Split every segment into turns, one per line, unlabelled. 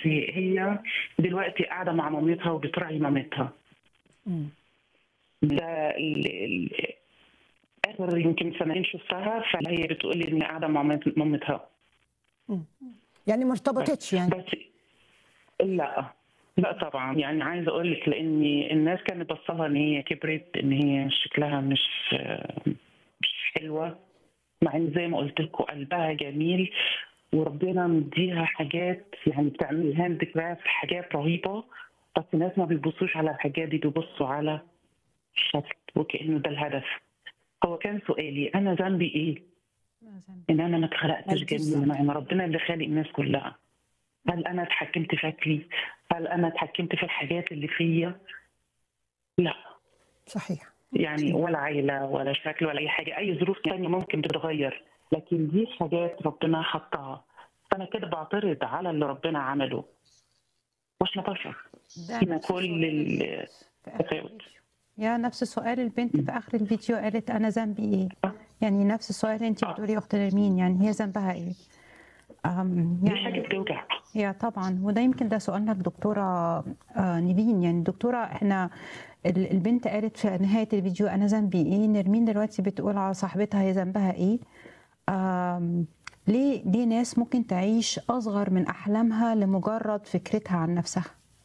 هي دلوقتي قاعده مع مامتها وبتراعي مامتها
مم.
ده ال- ال- اخر يمكن سنتين شفتها فهي بتقول لي ان قاعده مع مامت- مامتها
يعني ما ارتبطتش يعني
بس لا لا طبعا يعني عايزه اقول لك لان الناس كانت بصلها ان هي كبرت ان هي شكلها مش مش حلوه مع ان زي ما قلت لكم قلبها جميل وربنا مديها حاجات يعني بتعمل هاند كرافت حاجات رهيبه بس الناس ما بيبصوش على الحاجات دي بيبصوا على الشكل وكانه ده الهدف هو كان سؤالي انا ذنبي ايه؟ ان انا ما اتخلقتش
مالكيش
جميل
ذنب.
يعني ربنا اللي خالق الناس كلها هل انا اتحكمت في شكلي؟ هل انا اتحكمت في الحاجات اللي فيا؟ لا
صحيح
يعني ولا عيله ولا شكل ولا اي حاجه اي ظروف ثانيه ممكن تتغير لكن دي حاجات ربنا حطها فانا كده بعترض على اللي ربنا عمله واحنا بشر
ده
فينا
نفس
كل
سؤال
ال-
البنت في آخر
التفاوت
الفيديو. يا نفس سؤال البنت في اخر الفيديو قالت انا ذنبي ايه يعني نفس السؤال اللي انت بتقولي يا اخت نرمين يعني هي ذنبها ايه أم
دي حاجه
يعني
بتوجع
يا طبعا وده يمكن ده سؤالنا للدكتوره آه، نيفين يعني دكتوره احنا ال- البنت قالت في نهايه الفيديو انا ذنبي ايه نرمين دلوقتي بتقول على صاحبتها هي ذنبها ايه آم، ليه ليه ناس ممكن تعيش اصغر من احلامها لمجرد فكرتها عن نفسها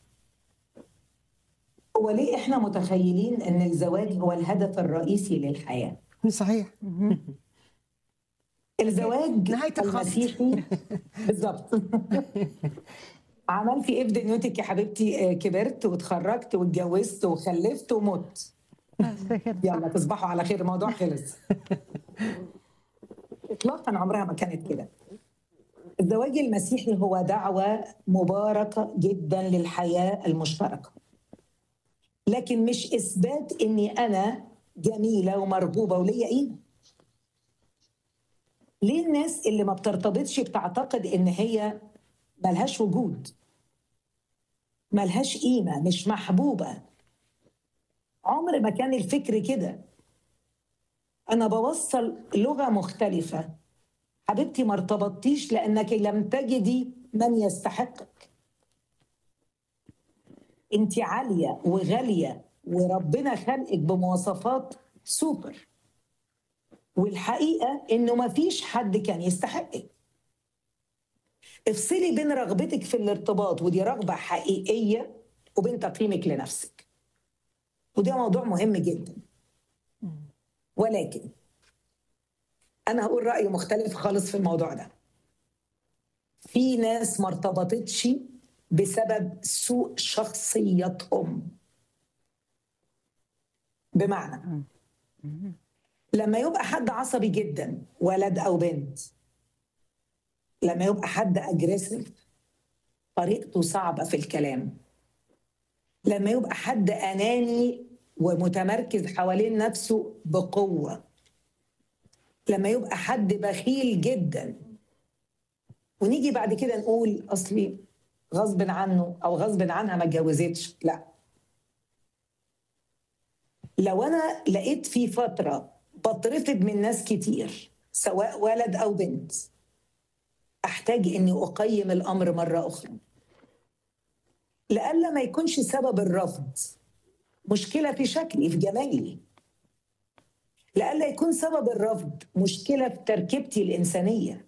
هو ليه احنا متخيلين ان الزواج هو الهدف الرئيسي للحياه
صحيح
الزواج
نهاية الخط.
المسيحي بالظبط عملتي ايه في دنيتك يا حبيبتي آه، كبرت واتخرجت واتجوزت وخلفت ومت
بس كده
يلا تصبحوا على خير الموضوع خلص اطلاقا عمرها ما كانت كده الزواج المسيحي هو دعوه مباركه جدا للحياه المشتركه لكن مش اثبات اني انا جميله ومرغوبه وليا قيمه ليه الناس اللي ما بترتبطش بتعتقد ان هي ملهاش وجود ملهاش قيمه مش محبوبه عمر ما كان الفكر كده انا بوصل لغه مختلفه حبيبتي ما ارتبطتيش لانك لم تجدي من يستحقك انت عاليه وغاليه وربنا خلقك بمواصفات سوبر والحقيقه انه ما فيش حد كان يستحقك افصلي بين رغبتك في الارتباط ودي رغبه حقيقيه وبين تقييمك لنفسك وده موضوع مهم جدا ولكن انا هقول راي مختلف خالص في الموضوع ده في ناس ما ارتبطتش بسبب سوء شخصيتهم بمعنى لما يبقى حد عصبي جدا ولد او بنت لما يبقى حد اجريسيف طريقته صعبه في الكلام لما يبقى حد اناني ومتمركز حوالين نفسه بقوه لما يبقى حد بخيل جدا ونيجي بعد كده نقول اصلي غصب عنه او غصب عنها ما اتجوزتش لا لو انا لقيت في فتره بترفض من ناس كتير سواء ولد او بنت احتاج اني اقيم الامر مره اخرى لئلا ما يكونش سبب الرفض مشكله في شكلي في جمالي لئلا يكون سبب الرفض مشكله في تركيبتي الانسانيه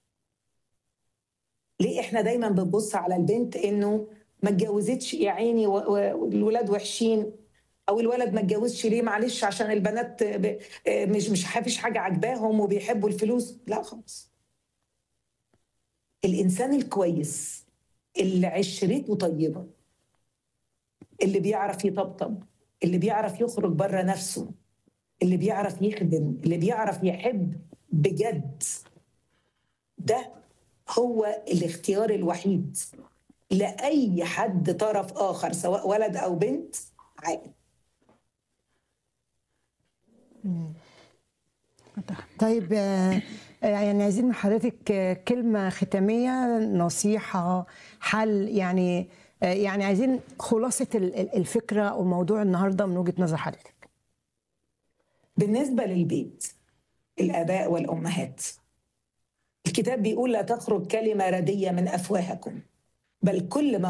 ليه احنا دايما بنبص على البنت انه ما اتجوزتش يا عيني و- و- والولاد وحشين او الولد ما اتجوزش ليه معلش عشان البنات ب- مش مش فيش حاجه عجباهم وبيحبوا الفلوس لا خالص الانسان الكويس اللي عشرته طيبه اللي بيعرف يطبطب اللي بيعرف يخرج بره نفسه اللي بيعرف يخدم اللي بيعرف يحب بجد ده هو الاختيار الوحيد لاي حد طرف اخر سواء ولد او بنت عاقل
طيب آه، آه، يعني عايزين من حضرتك آه، كلمة ختامية نصيحة حل يعني آه، يعني عايزين خلاصة ال- ال- الفكرة أو موضوع النهاردة من وجهة نظر حضرتك
بالنسبة للبيت الآباء والأمهات الكتاب بيقول لا تخرج كلمة ردية من أفواهكم بل كل ما